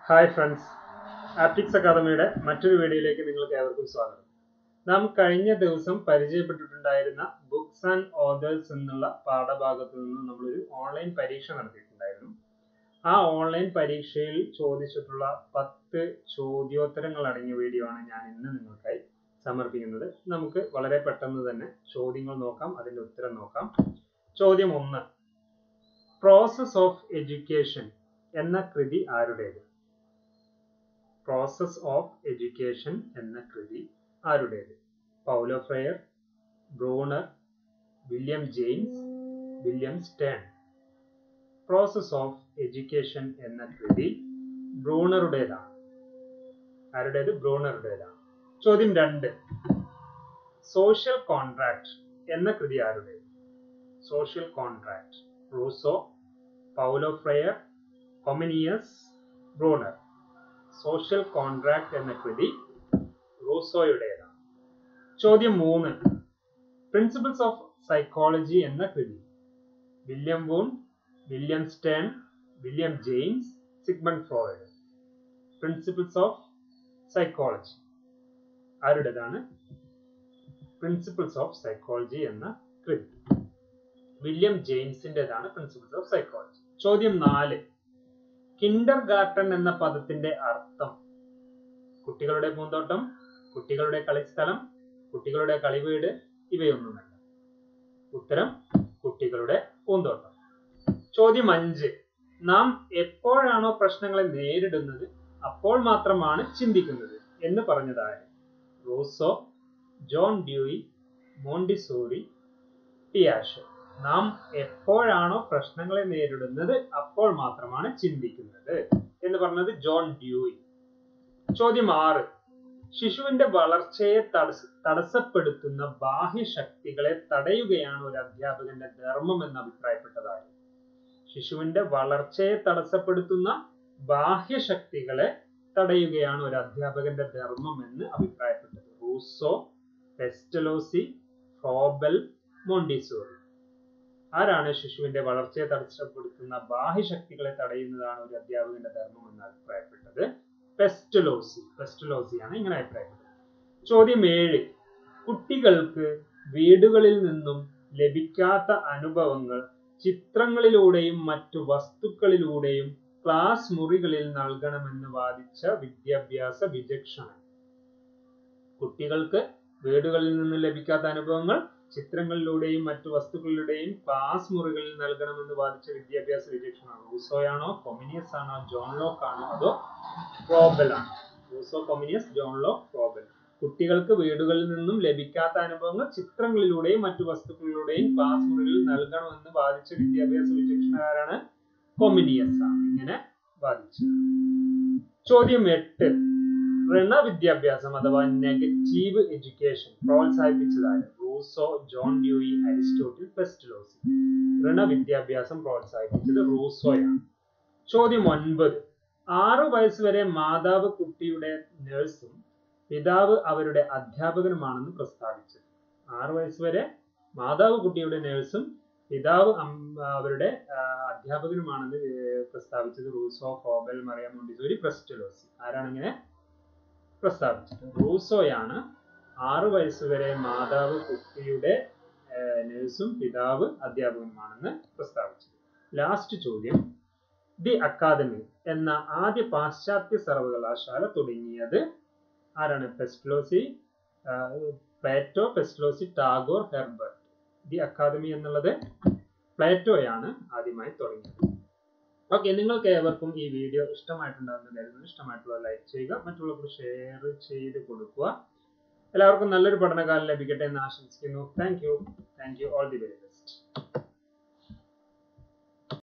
hi friends optics അക്കാദമിയുടെ മറ്റൊരു വീഡിയോയിലേക്ക് നിങ്ങൾക്ക് ഏവർക്കും സ്വാഗതം നാം കഴിഞ്ഞ ദിവസം പരിചയപ്പെട്ടിട്ടുണ്ടായിരുന്ന ബുക്സ് ആൻഡ് ഓതേഴ്സ് എന്നുള്ള പാഠഭാഗത്ത് നിന്ന് നമ്മളൊരു ഓൺലൈൻ പരീക്ഷ നടത്തിയിട്ടുണ്ടായിരുന്നു ആ ഓൺലൈൻ പരീക്ഷയിൽ ചോദിച്ചിട്ടുള്ള പത്ത് ചോദ്യോത്തരങ്ങൾ അടങ്ങിയ വീഡിയോ ആണ് ഞാൻ ഇന്ന് നിങ്ങൾക്കായി സമർപ്പിക്കുന്നത് നമുക്ക് വളരെ പെട്ടെന്ന് തന്നെ ചോദ്യങ്ങൾ നോക്കാം അതിന്റെ ഉത്തരം നോക്കാം ചോദ്യം ഒന്ന് പ്രോസസ് ഓഫ് എഡ്യൂക്കേഷൻ എന്ന കൃതി ആരുടേത് പ്രോസസ് ഓഫ് എഡ്യൂക്കേഷൻ എന്ന കൃതി ആരുടേത് Paulo Freire Bruner William James William Stern process of education എന്ന കൃതി ബ്രൂണറുടേതാണ് ആരുടേത് ബ്രൂണറുടേതാണ് ചോദ്യം രണ്ട് സോഷ്യൽ കോൺട്രാക്ട് എന്ന കൃതി ആരുടേത് social contract Rousseau Paulo Freire Comenius Bruner social contract എന്ന കൃതി റൂസോയുടേതാണ് ചോദ്യം മൂന്ന് പ്രിൻസിപ്പിൾസ് ഓഫ് സൈക്കോളജി എന്ന കൃതി William Wundt William Stern William James Sigmund Freud principles of psychology ആരുടേതാണ് പ്രിൻസിപ്പിൾസ് ഓഫ് സൈക്കോളജി എന്ന കൃതി വില്യം ജെയിംസിൻ്റെതാണ് പ്രിൻസിപ്പിൾസ് ഓഫ് സൈക്കോളജി ചോദ്യം നാല് കിൻഡർ ഗാർട്ടൻ എന്ന പദത്തിന്റെ അർത്ഥം കുട്ടികളുടെ പൂന്തോട്ടം കുട്ടികളുടെ കളിസ്ഥലം കുട്ടികളുടെ കളിവീട് ഇവയൊന്നുമല്ല ഉത്തരം കുട്ടികളുടെ പൂന്തോട്ടം ചോദ്യം അഞ്ച് നാം എപ്പോഴാണോ പ്രശ്നങ്ങളെ നേരിടുന്നത് അപ്പോൾ മാത്രമാണ് ചിന്തിക്കുന്നത് എന്ന് പറഞ്ഞതായ റൂസോ ജോൺ ഡ്യൂയി മോണ്ടിസോറി ടിയാഷോ നാം എപ്പോഴാണോ പ്രശ്നങ്ങളെ നേരിടുന്നത് അപ്പോൾ മാത്രമാണ് ചിന്തിക്കുന്നത് എന്ന് പറഞ്ഞത് ജോൺ ഡ്യൂയി ചോദ്യം ആറ് ശിശുവിന്റെ വളർച്ചയെ തടസ്സപ്പെടുത്തുന്ന ബാഹ്യശക്തികളെ തടയുകയാണ് ഒരു അധ്യാപകന്റെ ധർമ്മം എന്ന് അഭിപ്രായപ്പെട്ടതായി ശിശുവിന്റെ വളർച്ചയെ തടസ്സപ്പെടുത്തുന്ന ബാഹ്യശക്തികളെ തടയുകയാണ് ഒരു അധ്യാപകന്റെ ധർമ്മം എന്ന് അഭിപ്രായപ്പെട്ടത് റൂസോ പെസ്റ്റലോസി ഫ്രോബൽ മോണ്ടിസോറി ആരാണ് ശിശുവിന്റെ വളർച്ചയെ തടസ്സപ്പെടുത്തുന്ന ബാഹ്യശക്തികളെ തടയുന്നതാണ് ഒരു അധ്യാപകന്റെ ധർമ്മം എന്ന് അഭിപ്രായപ്പെട്ടത് പെസ്റ്റലോസി പെസ്റ്റലോസിയാണ് ഇങ്ങനെ അഭിപ്രായപ്പെട്ടത് ചോദ്യം ഏഴ് കുട്ടികൾക്ക് വീടുകളിൽ നിന്നും ലഭിക്കാത്ത അനുഭവങ്ങൾ ചിത്രങ്ങളിലൂടെയും മറ്റു വസ്തുക്കളിലൂടെയും ക്ലാസ് മുറികളിൽ നൽകണമെന്ന് വാദിച്ച വിദ്യാഭ്യാസ വിചക്ഷണൻ കുട്ടികൾക്ക് വീടുകളിൽ നിന്ന് ലഭിക്കാത്ത അനുഭവങ്ങൾ ചിത്രങ്ങളിലൂടെയും മറ്റു വസ്തുക്കളിലൂടെയും ക്ലാസ് മുറികളിൽ നൽകണമെന്ന് വാദിച്ച വിദ്യാഭ്യാസ വിചക്ഷണാണ് റൂസോയാണോ കൊമിനിയസ് ആണോ ജോൺ ലോക്ക് ആണോ അതോ ഫ്രോബൽ ആണ് Rousseau Comenius John Locke Froebel കുട്ടികൾക്ക് വീടുകളിൽ നിന്നും ലഭിക്കാത്ത അനുഭവങ്ങൾ ചിത്രങ്ങളിലൂടെയും മറ്റു വസ്തുക്കളിലൂടെയും ക്ലാസ് മുറികളിൽ നൽകണമെന്ന് വാദിച്ച വിദ്യാഭ്യാസ വിചക്ഷണകാരാണ് കൊമിനിയസ് ആണ് ഇങ്ങനെ വാദിച്ചത് ചോദ്യം എട്ട് ഋണ വിദ്യാഭ്യാസം അഥവാ നെഗറ്റീവ് എഡ്യൂക്കേഷൻ പ്രോത്സാഹിപ്പിച്ചതാര് Rousseau John Dewey Aristotle Pestalozzi ഋണ വിദ്യാഭ്യാസം പ്രോത്സാഹിപ്പിച്ചത് റൂസോയാണ് ചോദ്യം ഒൻപത് ആറു വയസ്സ് വരെ മാതാവ് കുട്ടിയുടെ നഴ്സും പിതാവ് അവരുടെ അധ്യാപകനുമാണെന്ന് പ്രസ്താവിച്ചത് ആറു വയസ്സ് വരെ മാതാവ് കുട്ടിയുടെ നഴ്സും പിതാവ് അവരുടെ അധ്യാപകനുമാണെന്ന് പ്രസ്താവിച്ചത് റൂസോ ഫോബൽ മറിയ മോണ്ടിസോരി പ്രസ്റ്റലോസി ആരാണ് ഇങ്ങനെ പ്രസ്താവിച്ചത് റൂസോയാണ് ആറു വയസ്സ് വരെ മാതാവ് കുട്ടിയുടെ നഴ്സും പിതാവ് അധ്യാപകനുമാണെന്ന് പ്രസ്താവിച്ചത് ലാസ്റ്റ് ചോദ്യം ദി അക്കാദമി എന്ന ആദ്യ പാശ്ചാത്യ സർവകലാശാല തുടങ്ങിയത് ആരാണ് Pestalozzi Plato Pestalozzi Tagore Herbart the academy എന്നുള്ളത് പ്ലേറ്റോയാണ് ആദ്യമായി തുടങ്ങിയത് ഓക്കെ നിങ്ങൾക്ക് ഏവർക്കും ഈ വീഡിയോ ഇഷ്ടമായിട്ടുണ്ടാകുന്ന കരുതുന്നു ഇഷ്ടമായിട്ടുള്ള ലൈക്ക് ചെയ്യുക മറ്റുള്ളവർക്ക് ഷെയർ ചെയ്ത് കൊടുക്കുക എല്ലാവർക്കും നല്ലൊരു പഠനകാലം ലഭിക്കട്ടെ എന്ന് ആശംസിക്കുന്നു thank you thank you all the very best